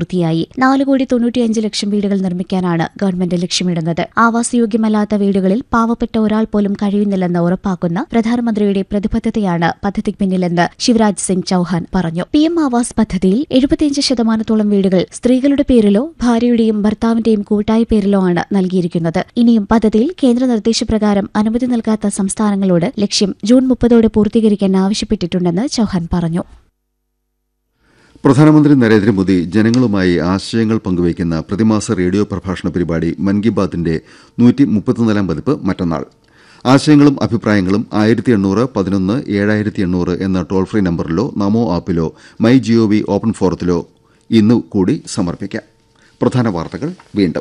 പൂർത്തിയായി നാല് കോടി തൊണ്ണൂറ്റിയഞ്ച് ലക്ഷം വീടുകൾ നിർമ്മിക്കാനാണ് ഗവൺമെന്റ് ലക്ഷ്യമിടുന്നത് ആവാസയോഗ്യമല്ലാത്ത വീടുകളിൽ പാവപ്പെട്ട ഒരാൾ പോലും കഴിയുന്നില്ലെന്ന് ഉറപ്പാക്കുന്ന പ്രധാനമന്ത്രിയുടെ പ്രതിബദ്ധതയാണ് പദ്ധതിക്ക് പിന്നിലെന്ന് ശിവരാജ് സിംഗ് ചൌഹാൻ പറഞ്ഞു പി എം ആവാസ് പദ്ധതിയിൽ എഴുപത്തിയഞ്ച് ശതമാനത്തോളം വീടുകൾ സ്ത്രീകളുടെ പേരിലോ ഭാര്യയുടെയും ഭർത്താവിന്റെയും കൂട്ടായ പേരിലോ ആണ് നൽകിയിരിക്കുന്നത് ഇനിയും പദ്ധതിയിൽ കേന്ദ്ര നിർദ്ദേശപ്രകാരം അനുമതി നൽകാത്ത സംസ്ഥാനങ്ങളോട് ലക്ഷ്യം ജൂൺ മുപ്പതോടെ പൂർത്തീകരിക്കാൻ ആവശ്യപ്പെട്ടിട്ടുണ്ടെന്ന് ചൌഹാൻ പറഞ്ഞു പ്രധാനമന്ത്രി നരേന്ദ്രമോദി ജനങ്ങളുമായി ആശയങ്ങൾ പങ്കുവയ്ക്കുന്ന പ്രതിമാസ റേഡിയോ പ്രഭാഷണ പരിപാടി മൻ കി ബാത്തിന്റെ നൂറ്റി മുപ്പത്തിനാലാം പതിപ്പ് മറ്റന്നാൾ ആശയങ്ങളും അഭിപ്രായങ്ങളും ആയിരത്തി എണ്ണൂറ് പതിനൊന്ന് ഏഴായിരത്തി എണ്ണൂറ് എന്ന ടോൾ ഫ്രീ നമ്പറിലോ നമോ ആപ്പിലോ മൈ ജിഒവി ഓപ്പൺ ഫോറത്തിലോ ഇന്ന് കൂടി സമർപ്പിക്കാം പ്രധാന വാർത്തകൾ വീണ്ടും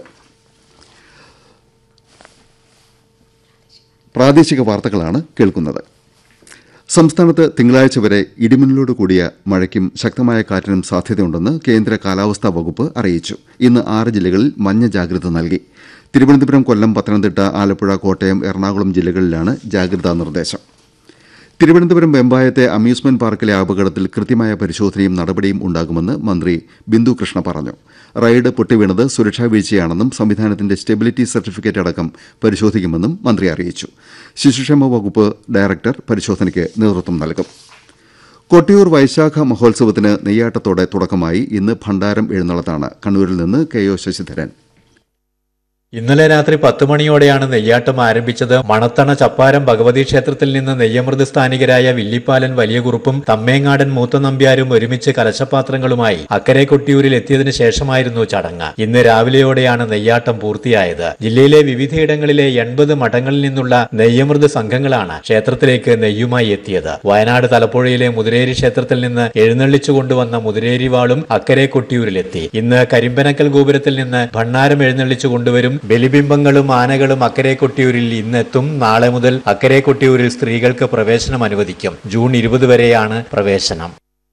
പ്രാദേശിക വാർത്തകളാണ് കേൾക്കുന്നത് സംസ്ഥാനത്ത് തിങ്കളാഴ്ച വരെ ഇടിമിന്നലോട് കൂടിയ മഴയ്ക്കും ശക്തമായ കാറ്റിനും സാധ്യതയുണ്ടെന്ന് കേന്ദ്ര കാലാവസ്ഥാ വകുപ്പ് അറിയിച്ചു ഇന്ന് ആറ് ജില്ലകളിൽ മഞ്ഞ ജാഗ്രത നൽകി തിരുവനന്തപുരം കൊല്ലം പത്തനംതിട്ട ആലപ്പുഴ കോട്ടയം എറണാകുളം ജില്ലകളിലാണ് ജാഗ്രതാ നിർദ്ദേശം തിരുവനന്തപുരം വെമ്പായത്തെ അമ്യൂസ്മെന്റ് പാർക്കിലെ അപകടത്തിൽ കൃത്യമായ പരിശോധനയും നടപടിയും ഉണ്ടാകുമെന്ന് മന്ത്രി ബിന്ദു കൃഷ്ണ പറഞ്ഞു റൈഡ് പൊട്ടിവീണത് സുരക്ഷാ വീഴ്ചയാണെന്നും സംവിധാനത്തിന്റെ സ്റ്റെബിലിറ്റി സർട്ടിഫിക്കറ്റ് അടക്കം പരിശോധിക്കുമെന്നും മന്ത്രി അറിയിച്ചു ശിശുക്ഷേമ വകുപ്പ് ഡയറക്ടർ പരിശോധനയ്ക്ക് നേതൃത്വം നൽകും കൊട്ടിയൂർ വൈശാഖ മഹോത്സവത്തിന് നെയ്യാട്ടത്തോടെ തുടക്കമായി ഇന്ന് ഭണ്ഡാരം എഴുന്നള്ളത്താണ് കണ്ണൂരിൽ നിന്ന് കെ ഒ ശശിധരൻ ഇന്നലെ രാത്രി പത്ത് മണിയോടെയാണ് നെയ്യാട്ടം ആരംഭിച്ചത് മണത്തണ ചപ്പാരം ഭഗവതി ക്ഷേത്രത്തിൽ നിന്ന് നെയ്യമൃത് സ്ഥാനികരായ വില്ലിപ്പാലൻ വലിയ കുറുപ്പും തമ്മേങ്ങാടൻ മൂത്ത നമ്പ്യാരും ഒരുമിച്ച് കലശപാത്രങ്ങളുമായി അക്കരെ കൊട്ടിയൂരിൽ എത്തിയതിനു ശേഷമായിരുന്നു ചടങ്ങ് ഇന്ന് രാവിലെയോടെയാണ് നെയ്യാട്ടം പൂർത്തിയായത് ജില്ലയിലെ വിവിധയിടങ്ങളിലെ എൺപത് മഠങ്ങളിൽ നിന്നുള്ള നെയ്യമൃത് സംഘങ്ങളാണ് ക്ഷേത്രത്തിലേക്ക് നെയ്യുമായി എത്തിയത് വയനാട് തലപ്പുഴയിലെ മുതിരേരി ക്ഷേത്രത്തിൽ നിന്ന് എഴുന്നള്ളിച്ചു കൊണ്ടുവന്ന മുതിരേരി വാളും അക്കരെ കൊട്ടിയൂരിലെത്തി ഇന്ന് കരിമ്പനക്കൽ ഗോപുരത്തിൽ നിന്ന് ഭണ്ണാരം എഴുന്നള്ളിച്ചു കൊണ്ടുവരും ബലിബിംബങ്ങളും ആനകളും അക്കരെ കൊട്ടിയൂരിൽ ഇന്നെത്തും നാളെ മുതൽ അക്കരെ കൊട്ടിയൂരിൽ സ്ത്രീകൾക്ക് പ്രവേശനം അനുവദിക്കും ജൂൺ ഇരുപത് വരെയാണ് പ്രവേശനം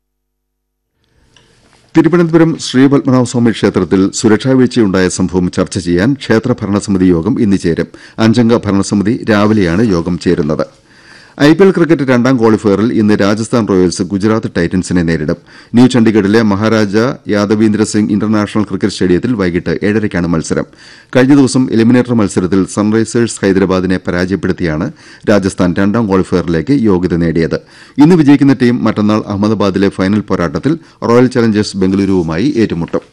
തിരുവനന്തപുരം ശ്രീപത്മനാഭസ്വാമി ക്ഷേത്രത്തിൽ സുരക്ഷാ വീഴ്ചയുണ്ടായ സംഭവം ചർച്ച ചെയ്യാൻ ക്ഷേത്ര ഭരണസമിതി യോഗം ഇന്ന് ചേരും അഞ്ചംഗ ഭരണസമിതി രാവിലെയാണ് യോഗം ചേരുന്നത് ഐ പി എൽ ക്രിക്കറ്റ് രണ്ടാം ക്വാളിഫയറിൽ ഇന്ന് രാജസ്ഥാൻ റോയൽസ് ഗുജറാത്ത് ടൈറ്റൻസിനെ നേരിടും ന്യൂ ചണ്ഡീഗഡിലെ മഹാരാജ യാദവീന്ദ്ര സിംഗ് ഇന്റർനാഷണൽ ക്രിക്കറ്റ് സ്റ്റേഡിയത്തിൽ വൈകിട്ട് ഏഴരയ്ക്കാണ് മത്സരം കഴിഞ്ഞ ദിവസം എലിമിനേറ്റർ മത്സരത്തിൽ സൺറൈസേഴ്സ് ഹൈദരാബാദിനെ പരാജയപ്പെടുത്തിയാണ് രാജസ്ഥാൻ രണ്ടാം ക്വാളിഫയറിലേക്ക് യോഗ്യത നേടിയത് ഇന്ന് വിജയിക്കുന്ന ടീം മറ്റന്നാൾ അഹമ്മദാബാദിലെ ഫൈനൽ പോരാട്ടത്തിൽ റോയൽ ചലഞ്ചേഴ്സ് ബംഗളൂരുവുമായി ഏറ്റുമുട്ടും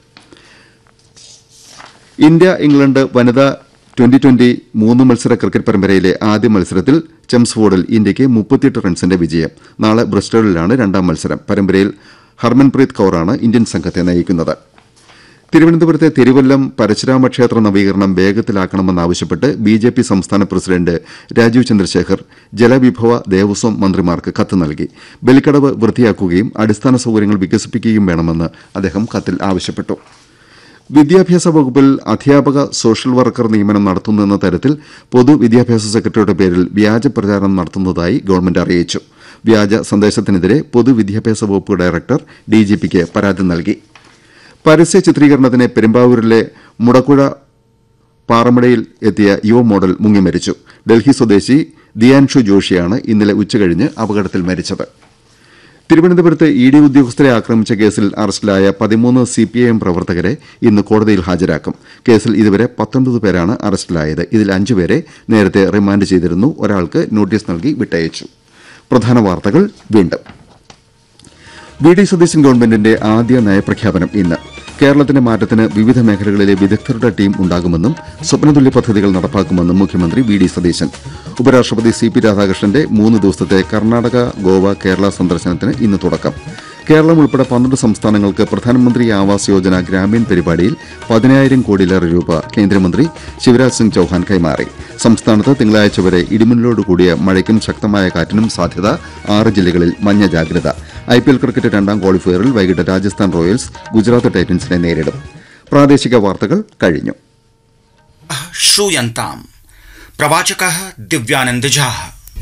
ഇന്ത്യ ഇംഗ്ലണ്ട് വനിതാ ട്വന്റി ട്വന്റി മൂന്ന് മത്സര ക്രിക്കറ്റ് പരമ്പരയിലെ ആദ്യ മത്സരത്തിൽ ചെംസ്ഫോർഡിൽ ഇന്ത്യയ്ക്ക് മുപ്പത്തിയെട്ട് റൺസിന്റെ വിജയം നാളെ ബ്രിസ്റ്റോളിലാണ് രണ്ടാം മത്സരം പരമ്പരയിൽ ഹർമൻപ്രീത് കൌറാണ് ഇന്ത്യൻ സംഘത്തെ നയിക്കുന്നത് തിരുവനന്തപുരത്തെ തിരുവല്ലം പരശുരാമ ക്ഷേത്ര നവീകരണം വേഗത്തിലാക്കണമെന്നാവശ്യപ്പെട്ട് ബി ജെ പി സംസ്ഥാന പ്രസിഡന്റ് രാജീവ് ചന്ദ്രശേഖർ ജലവിഭവ ദേവസ്വം മന്ത്രിമാർക്ക് കത്ത് നൽകി ബലിക്കടവ് വൃത്തിയാക്കുകയും അടിസ്ഥാന സൌകര്യങ്ങൾ വികസിപ്പിക്കുകയും വേണമെന്ന് അദ്ദേഹം കത്തിൽ ആവശ്യപ്പെട്ടു വിദ്യാഭ്യാസ വകുപ്പിൽ അധ്യാപക സോഷ്യൽ വർക്കർ നിയമനം നടത്തുന്നെന്ന തരത്തിൽ പൊതുവിദ്യാഭ്യാസ സെക്രട്ടറിയുടെ പേരിൽ വ്യാജ പ്രചാരണം നടത്തുന്നതായി ഗവൺമെന്റ് അറിയിച്ചു വ്യാജ സന്ദേശത്തിനെതിരെ പൊതുവിദ്യാഭ്യാസ വകുപ്പ് ഡയറക്ടർ ഡിജിപിക്ക് പരാതി നൽകി പരസ്യ ചിത്രീകരണത്തിന് പെരുമ്പാവൂരിലെ മുടക്കുഴ പാറമടയിൽ എത്തിയ യുവ മോഡൽ മുങ്ങി മരിച്ചു ഡൽഹി സ്വദേശി ദിയാൻഷു ജോഷിയാണ് ഇന്നലെ ഉച്ചകഴിഞ്ഞ് അപകടത്തിൽ മരിച്ചത് തിരുവനന്തപുരത്ത് ഇ ഡി ഉദ്യോഗസ്ഥരെ ആക്രമിച്ച കേസിൽ അറസ്റ്റിലായ പതിമൂന്ന് സിപിഐഎം പ്രവർത്തകരെ ഇന്ന് കോടതിയിൽ ഹാജരാക്കും കേസിൽ ഇതുവരെ പത്തൊൻപത് പേരാണ് അറസ്റ്റിലായത് ഇതിൽ അഞ്ചുപേരെ നേരത്തെ റിമാൻഡ് ചെയ്തിരുന്നു ഒരാൾക്ക് നോട്ടീസ് നൽകി വിട്ടയച്ചു പ്രധാന വാർത്തകൾ വീണ്ടും വി ഡി സതീശൻ ഗവൺമെന്റിന്റെ ആദ്യ നയപ്രഖ്യാപനം ഇന്ന് കേരളത്തിന്റെ മാറ്റത്തിന് വിവിധ മേഖലകളിലെ വിദഗ്ധരുടെ ടീം ഉണ്ടാകുമെന്നും സ്വപ്നതുല്യ പദ്ധതികൾ നടപ്പാക്കുമെന്നും മുഖ്യമന്ത്രി വി ഡി സതീശൻ ഉപരാഷ്ട്രപതി സി പി രാധാകൃഷ്ണന്റെ മൂന്ന് ദിവസത്തെ കർണാടക ഗോവ കേരള സന്ദർശനത്തിന് ഇന്ന് തുടക്കം കേരളം ഉൾപ്പെടെ പന്ത്രണ്ട് സംസ്ഥാനങ്ങൾക്ക് പ്രധാനമന്ത്രി ആവാസ് യോജന ഗ്രാമീൺ പരിപാടിയിൽ പതിനായിരം കോടിയിലേറെ രൂപ കേന്ദ്രമന്ത്രി ശിവരാജ് സിംഗ് ചൌഹാൻ കൈമാറി സംസ്ഥാനത്ത് തിങ്കളാഴ്ച വരെ ഇടിമിന്നലോട് കൂടിയ മഴയ്ക്കും ശക്തമായ കാറ്റിനും സാധ്യത ആറ് ജില്ലകളിൽ മഞ്ഞ ജാഗ്രത ഐ പി എൽ ക്രിക്കറ്റ് രണ്ടാം ക്വാളിഫയറിൽ വൈകിട്ട് രാജസ്ഥാൻ റോയൽസ് ഗുജറാത്ത് ടൈറ്റൻസിനെ നേരിടും പ്രാദേശിക വാർത്തകൾ കഴിഞ്ഞു श्रूयन्ताम् प्रवाचकः दिव्यानन्दझाः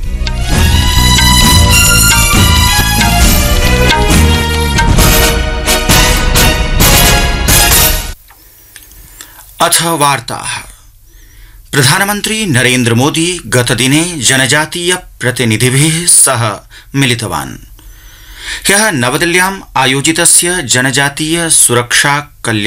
अथ वार्ताः प्रधानमन्त्री नरेन्द्रमोदी गतदिने जनजातीय प्रतिनिधिभिः सह मिलितवान् ह्यः नवदिल्ल्याम् आयोजितस्य जनजातीय सुरक्षा कल्याण